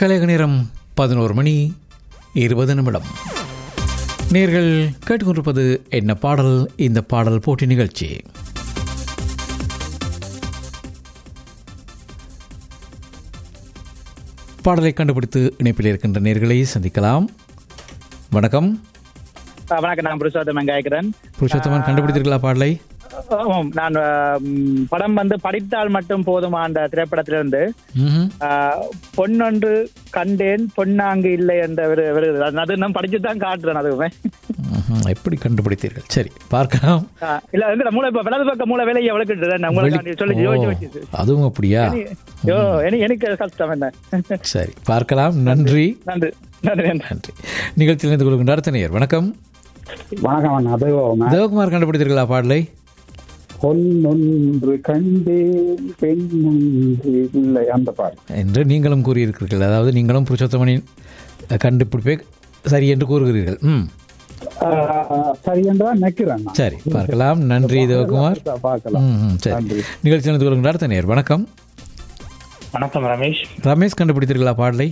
கலைக நேரம் பதினோரு மணி இருபது நிமிடம் நேர்கள் கேட்டுக்கொண்டிருப்பது என்ன பாடல் இந்த பாடல் போட்டி நிகழ்ச்சி பாடலை கண்டுபிடித்து இணைப்பில் இருக்கின்ற நேர்களை சந்திக்கலாம் வணக்கம் ஆ, வணக்கம் நான் புருஷோத்தமன் கேட்கிறேன் புருஷோத்தமன் கண்டுபிடித்தீர்களா பாடலை ஆமாம் நான் ஆ, ம், படம் வந்து படித்தால் மட்டும் போதுமா அந்த திரைப்படத்திலிருந்து ம்ஹும். ஆ, பொன்னொன்று கண்டேன் பொன்னாங்கு இல்லை என்ற ஒரு ஒரு- அது- அது நான் படிச்சு தான் காட்டுறேன் அதுவுமே ம்ஹும். எப்படி கண்டுபிடித்தீர்கள் சரி பார்க்கலாம் ஆ, இல்ல வந்து இந்த மூளை இப்ப வலது பக்கம் மூளை வேலையை எவ்வளவு நான் உங்களுக்கு சொல்லி ஓ, யோசிச்சு வச்சு அதுவும் அப்படியா யோ எனக்கு எனக்கு கஷ்டம் என்ன சரி பார்க்கலாம் நன்றி நன்றி நன்றி நன்றி நன்றி நிகழ்ச்சியில் இருந்து கொள்கின்ற அடுத்த நேயர் வணக்கம் வணக்கம் அண்ணா தேவகுமார் தேவகுமார் கண்டுபிடித்தீர்களா பாடலை பொன்னொன்று கண்டேன் பெண் ஒன்று இல்லை அந்த பாட்டு என்று நீங்களும் கூறியிருக்கிறீர்கள் அதாவது நீங்களும் புருஷோத்தமனின் கண்டுபிடிப்பே சரி என்று கூறுகிறீர்கள் ம் ஆஹ், சரி என்றுதான் நினைக்கிறேன் நான். சரி பார்க்கலாம் நன்றி தேவகுமார் பார்க்கலாம் ம் ம், சரி நன்றி. நிகழ்ச்சியில் இருந்து கொள்கின்ற அடுத்த நேயர் வணக்கம் வணக்கம் ரமேஷ் ரமேஷ் கண்டுபிடித்தீர்களா பாடலை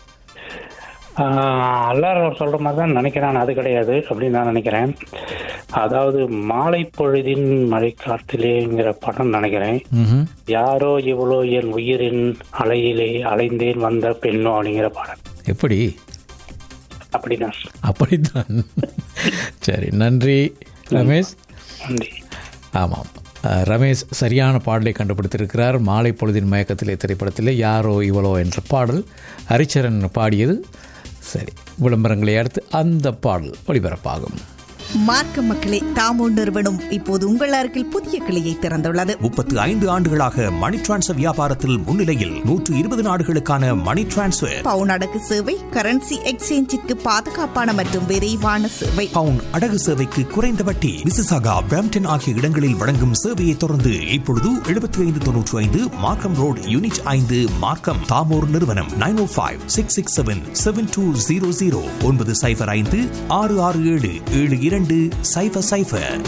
ஆஹ் எல்லாரும் சொல்ற மாதிரி தான் நினைக்கிறேன் அது கிடையாது அப்படின்னு நான் நினைக்கிறேன் அதாவது மாலை பொழுதின் மழைக்காற்றிலேங்கிற படம் நினைக்கிறேன் ம்ஹும். யாரோ இவ்வளோ என் உயிரின் அலையிலே அலைந்தேன் வந்த பெண்ணோ அப்படிங்கிற படம் எப்படி அப்படின்னா அப்படித்தான் சரி நன்றி ரமேஷ் நன்றி ஆமாம் அஹ், ரமேஷ் சரியான பாடலை கண்டுபிடித்திருக்கிறார் மாலை பொழுதின் மயக்கத்திலே திரைப்படத்திலே யாரோ இவளோ என்ற பாடல் ஹரிச்சரன் பாடியது சரி விளம்பரங்களை அடுத்து அந்த பாடல் ஒளிபரப்பாகும் மார்க்க மக்களே தாமோ நிறுவனம் இப்போது உங்கள் அருகில் புதிய கிளையை திறந்துள்ளது முப்பத்து ஐந்து ஆண்டுகளாக மணி டிரான்ஸ்ஃபர் வியாபாரத்தில் முன்னிலையில் நூற்று இருபது நாடுகளுக்கான மணி டிரான்ஸ்ஃபர் பவுன் அடகு சேவை கரன்சி எக்ஸ்சேஞ்சிற்கு பாதுகாப்பான மற்றும் விரைவான சேவை பவுன் அடகு சேவைக்கு குறைந்த வட்டி மிசிசாகா பிராம்டன் ஆகிய இடங்களில் வழங்கும் சேவையை தொடர்ந்து இப்பொழுது எழுபத்தி ஐந்து தொன்னூற்றி ஐந்து மார்க்கம் ரோடு யூனிட் ஐந்து மார்க்கம் தாமோர் நிறுவனம் nine O five six six seven seven two zero zero ஒன்பது சைபர் ஐந்து ஆறு ஆறு ஏழு ஏழு இரண்டு சைபர் சைபர்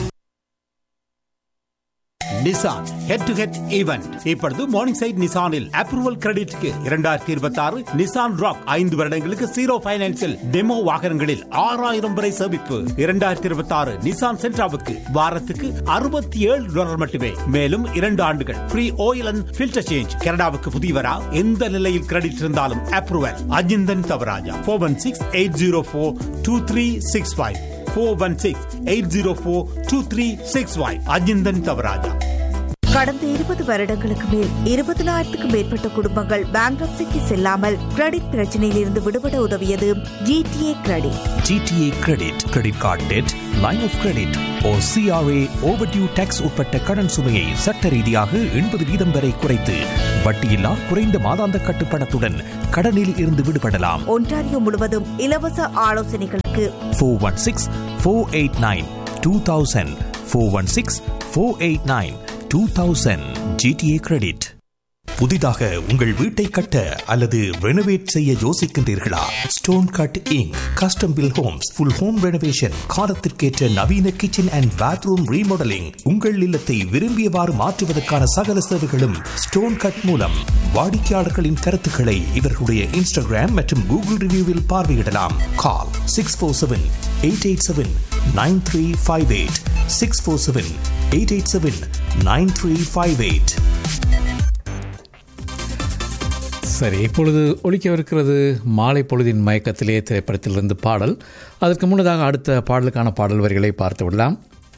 Nissan head to head event இப்பொழுது மார்னிங் சைட் நிசானில் அப்ரூவல் கிரெடிட்க்கு இரண்டாயிரத்தி இருபத்தி ஆறு நிசான் ராக் ஐந்து வருடங்களுக்கு ஜீரோ பைனான்சில் டெமோ வாகனங்களில் ஆறாயிரம் வரை சேமிப்பு இரண்டாயிரத்தி இருபத்தி ஆறு நிசான் சென்ட்ராவுக்கு வாரத்துக்கு அறுபத்தி ஏழு டாலர் மட்டுமே மேலும் இரண்டு ஆண்டுகள் free oil and filter change கனடாவுக்கு புதியவரா எந்த நிலையில் கிரெடிட் இருந்தாலும் approval Ajinthan Thavaraja four one six eight zero four two three six five four one six eight zero four two three six five Ajinthan Thavaraja கடந்த இருபது வருடங்களுக்கு மேல் இருபதனாயிரத்துக்கும் மேற்பட்ட குடும்பங்கள் பேங்க்ரப்சிக்கு செல்லாமல் கிரெடிட் பிரச்சனையில் இருந்து விடுபட உதவியது GTA credit GTA credit credit card debt line of credit or CRA overdue taxes உட்பட்ட கடன் சுமையை சட்ட ரீதியாக எண்பது வீதம் வரை குறைத்து வட்டியில்லா குறைந்த மாதாந்த கட்டுப்பணத்துடன் கடனில் இருந்து விடுபடலாம் ஒன்டாரியோ முழுவதும் இலவச ஆலோசனைகளுக்கு four one six four eight nine two thousand four one six four eight nine two thousand GTA credit புதிதாக உங்கள் வீட்டை கட்ட அல்லது ரெனோவேட் செய்ய யோசிக்கின்றீர்களா Stone Cut Inc custom built homes full home renovation காலத்திற்கேற்ற நவீன கிச்சன் அண்ட் பாத்ரூம் ரீமாடலிங் உங்கள் இல்லத்தை விரும்பியவாறு மாற்றுவதற்கான சகல சேவைகளும் ஸ்டோன் கட் மூலம் வாடிக்கையாளர்களின் கருத்துக்களை இவர்களுடைய இன்ஸ்டாகிராம் மற்றும் கூகுள் ரிவ்யூவில் பார்வையிடலாம் call six four seven eight eight seven nine three five eight six four seven eight eight seven nine three five eight சரி இப்பொழுது ஒலிக்கவிருக்கிறது மாலை பொழுதின் மயக்கத்திலே திரைப்படத்திலிருந்து பாடல் அதற்கு முன்னதாக அடுத்த பாடலுக்கான பாடல் வரிகளை பார்த்து விடலாம்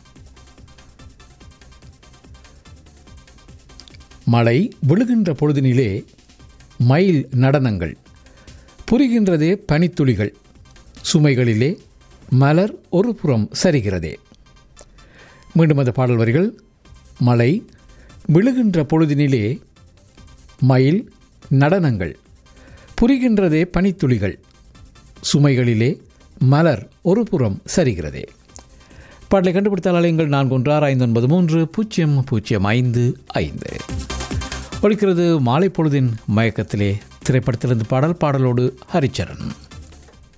மழை விழுகின்ற பொழுதினிலே மயில் நடனங்கள் புரிகின்றதே பனித்துளிகள் சுமைகளிலே மலர் ஒரு புறம் சரிகிறதே மீண்டும் அந்த பாடல் வரிகள் மழை விழுகின்ற பொழுதினிலே மயில் நடனங்கள் புரிகின்றதே பனித்துளிகள் சுமைகளிலே மலர் ஒரு புறம் சரிகிறதே பாடலை கண்டுபிடித்தால் அலையுங்கள் நான்கு ஒன்று ஆறு ஐந்து ஒன்பது மூன்று பூஜ்ஜியம் பூஜ்ஜியம் ஐந்து ஐந்து ஒழிக்கிறது மாலை பொழுதின் மயக்கத்திலே திரைப்படத்திலிருந்து பாடல் பாடலோடு ஹரிச்சரன்